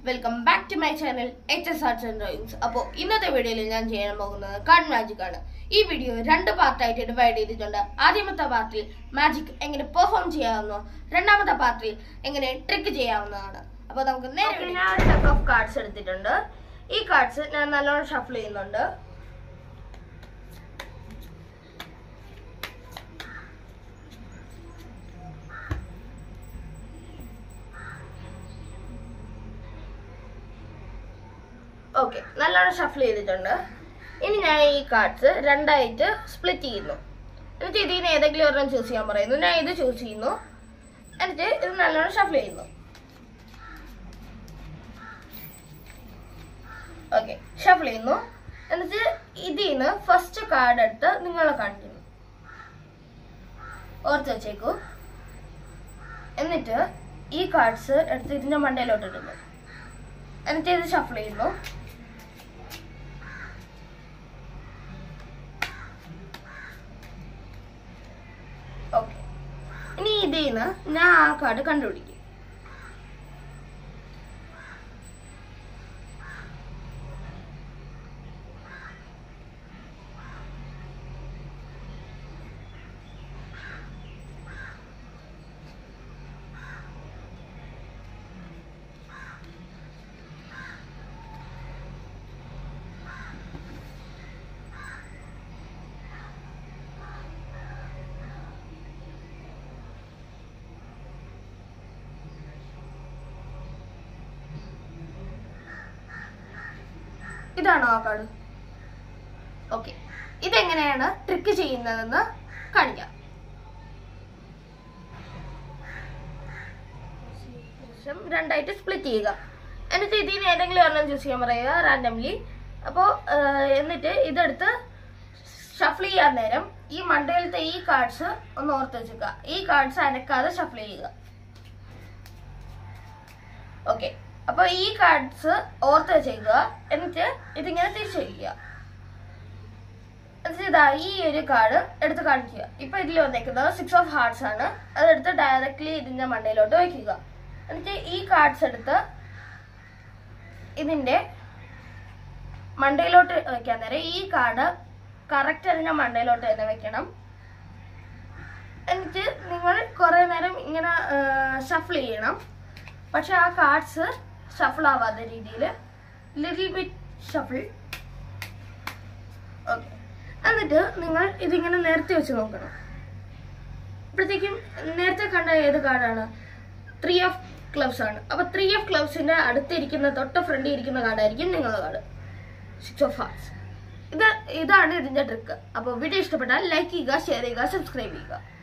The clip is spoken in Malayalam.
welcome back to my channel H S arts and drawings അപ്പോൾ ഇന്നത്തെ വീഡിയോയിൽ ഞാൻ ചെയ്യാൻ പോകുന്നത് കാർഡ് മാജിക് ആണ് ഈ വീഡിയോ രണ്ട് പാർട്ടായിട്ട് ഡിവൈഡ് ചെയ്തിട്ടുണ്ട് ആദ്യമത്തെ പാർട്ടിൽ മാജിക് എങ്ങനെ പെർഫോം ചെയ്യാവുന്നോ രണ്ടാമത്തെ പാർട്ടിൽ എങ്ങനെ ട്രിക്ക് ചെയ്യാവുന്നതാണ് അപ്പോൾ നമുക്ക് നേരെ ഞാൻ ഒരു ഡെക്ക് ഓഫ് കാർഡ്സ് എടുത്തിട്ടുണ്ട് ഈ കാർഡ്സ് ഞാൻ നല്ലോണം ഷഫിൾ ചെയ്യുന്നുണ്ട് ഓക്കെ നല്ലോണം ഷഫിൾ ചെയ്തിട്ടുണ്ട് ഇനി ഞാൻ ഈ കാർഡ്സ് രണ്ടായിട്ട് സ്പ്ലിറ്റ് ചെയ്യുന്നു എന്നിട്ട് ഇതിൽ നിന്ന് ഏതെങ്കിലും ഒരെണ്ണം ചൂസ് ചെയ്യാൻ പറയുന്നു ഞാൻ ഇത് ചൂസ് ചെയ്യുന്നു എന്നിട്ട് ഇത് നല്ലോണം ഷഫിൾ ചെയ്യുന്നു ഓക്കെ ഷഫിൾ ചെയ്യുന്നു എന്നിട്ട് ഇതിൽ നിന്ന് ഫസ്റ്റ് കാർഡ് എടുത്ത് നിങ്ങളെ കാണിക്കുന്നു ഓർത്ത് വെച്ചേക്കൂ എന്നിട്ട് ഈ കാർഡ്സ് എടുത്ത് ഇതിന്റെ മണ്ടയിലോട്ട് ഇടുന്നു എന്നിട്ട് ഇത് ഷഫിൾ ചെയ്യുന്നു ഓക്കെ ഇനി ഇതിൽ നിന്ന് ഞാൻ ആ കാർഡ് കണ്ടുപിടിക്കും ഇതാണോ ആ കാർഡ് ഓക്കെ ഇതെങ്ങനെയാണ് ട്രിക്ക് ചെയ്യുന്നതെന്ന് കാണിക്കാം ശേഷം രണ്ടായിട്ട് സ്പ്ലിറ്റ് ചെയ്യുക എന്നിട്ട് ഇതിൽ നിന്ന് ഏതെങ്കിലും ഒരെണ്ണം ചൂസ് ചെയ്യാൻ പറയുക റാൻഡംലി അപ്പോൾ എന്നിട്ട് ഇതെടുത്ത് ഷഫിൾ ചെയ്യാൻ നേരം ഈ മണ്ടയിലത്തെ ഈ കാർഡ്സ് ഒന്ന് ഓർത്ത് വെച്ചേക്കുക ഈ കാർഡ്സ് അനക്കാതെ ഷഫിൾ ചെയ്യുക ഓക്കെ അപ്പൊ ഈ കാർഡ്സ് ഓർത്ത് വെച്ചേക്കുക എന്നിട്ട് ഇതിങ്ങനെ തിരിച്ചു വയ്ക്കുക എന്നിട്ട് ഇതാ ഈ ഒരു കാർഡ് എടുത്ത് കാണിക്കുക ഇപ്പൊ ഇതിൽ വന്നേക്കുന്നത് സിക്സ് ഓഫ് ഹാർട്സ് ആണ് അതെടുത്ത് ഡയറക്ട്ലി ഇതിന്റെ മണ്ടയിലോട്ട് വയ്ക്കുക എന്നിട്ട് ഈ കാർഡ്സ് എടുത്ത് ഇതിന്റെ മണ്ടയിലോട്ട് വെക്കാൻ നേരം ഈ കാർഡ് കറക്റ്റ് അതിന്റെ മണ്ടയിലോട്ട് തന്നെ വെക്കണം എന്നിട്ട് നിങ്ങൾ കുറെ നേരം ഇങ്ങനെ ഷഫിൾ ചെയ്യണം പക്ഷെ ആ കാർഡ്സ് ഷഫിൾ ആവാത്ത രീതിയിൽ ലിറ്റിൽ ബിറ്റ് ഷഫിൾ ഓക്കെ എന്നിട്ട് നിങ്ങൾ ഇതിങ്ങനെ നേരത്തെ വെച്ച് നോക്കണം അപ്പോഴത്തേക്കും നേരത്തെ കണ്ട ഏത് കാർഡാണ് ത്രീ ഓഫ് ക്ലബ്സ് ആണ് അപ്പൊ ത്രീ ഓഫ് ക്ലബ്സിന്റെ അടുത്തിരിക്കുന്ന തൊട്ട് ഫ്രണ്ടിൽ ഇരിക്കുന്ന കാർഡായിരിക്കും നിങ്ങളുടെ കാർഡ് സിക്സ് ഓഫ് ഹാർട്സ് ഇത് ഇതാണ് ഇതിന്റെ ട്രിക്ക് അപ്പോൾ വീഡിയോ ഇഷ്ടപ്പെട്ടാൽ ലൈക്ക് ചെയ്യുക ഷെയർ ചെയ്യുക സബ്സ്ക്രൈബ് ചെയ്യുക